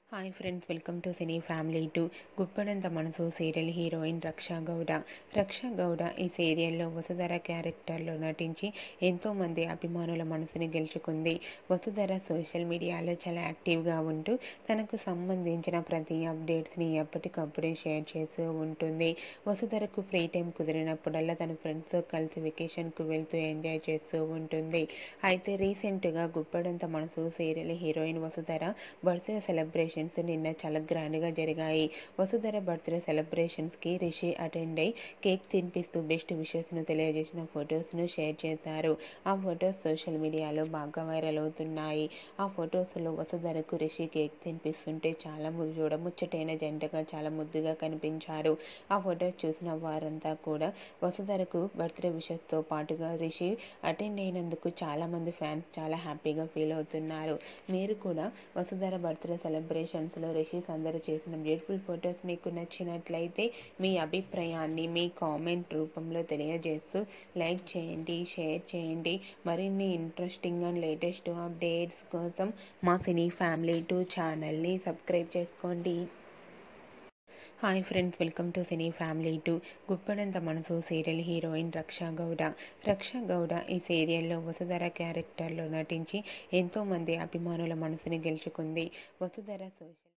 hi friends welcome to cine family two Guppedantha Manasu serial heroine Raksha Gowda Raksha Gowda ఈ సీరియల్లో వసుధర క్యారెక్టర్లో నటించి ఎంతోమంది అభిమానుల మనసుని గెలుచుకుంది వసుధర సోషల్ మీడియాలో చాలా యాక్టివ్గా ఉంటూ తనకు సంబంధించిన ప్రతి అప్డేట్స్ని ఎప్పటికప్పుడే షేర్ చేస్తూ ఉంటుంది వసుధరకు ఫ్రీ టైం కుదిరినప్పుడల్లా తన ఫ్రెండ్స్తో కలిసి వెకేషన్కు వెళ్తూ ఎంజాయ్ చేస్తూ ఉంటుంది అయితే రీసెంట్గా Guppedantha Manasu serial heroine Vasudhara birthday celebrations నిన్న చాలా గ్రాండ్గా జరిగాయి వసుధర బర్త్డే సెలబ్రేషన్స్కి రిషి అటెండ్ అయి కేక్ తినిపిస్తూ బెస్ట్ విషెస్ను తెలియజేసిన ఫొటోస్ను షేర్ చేశారు ఆ ఫొటోస్ సోషల్ మీడియాలో బాగా వైరల్ అవుతున్నాయి ఆ ఫొటోస్లో వసుధరకు రిషి కేక్ తినిపిస్తుంటే చాలా ము- చూడముచ్చటైన జంటగా చాలా ముద్దుగా కనిపించారు ఆ ఫొటోస్ చూసిన వారంతా కూడా వసుధరకు బర్త్డే విషెస్తో పాటుగా రిషి అటెండ్ అయినందుకు చాలామంది ఫ్యాన్స్ చాలా హ్యాపీగా ఫీల్ అవుతున్నారు మీరు కూడా వసుధర బర్త్డే సెలబ్రేషన్స్లో రిషి సందడి చేసిన బ్యూటిఫుల్ ఫొటోస్ మీకు నచ్చినట్లయితే మీ అభిప్రాయాన్ని మీ కామెంట్ రూపంలో తెలియజేస్తూ లైక్ చేయండి షేర్ చేయండి మరిన్ని ఇంట్రెస్టింగ్ అండ్ లేటెస్ట్ అప్డేట్స్ కోసం మా సినీ ఫ్యామిలీ టూ ఛానల్ని సబ్స్క్రైబ్ చేసుకోండి hi friends welcome to cine family two Guppedantha Manasu serial heroine Raksha Gowda Raksha Gowda ఈ సీరియల్లో వసుధర క్యారెక్టర్లో నటించి ఎంతోమంది అభిమానుల మనసుని గెలుచుకుంది వసుధర సోషల్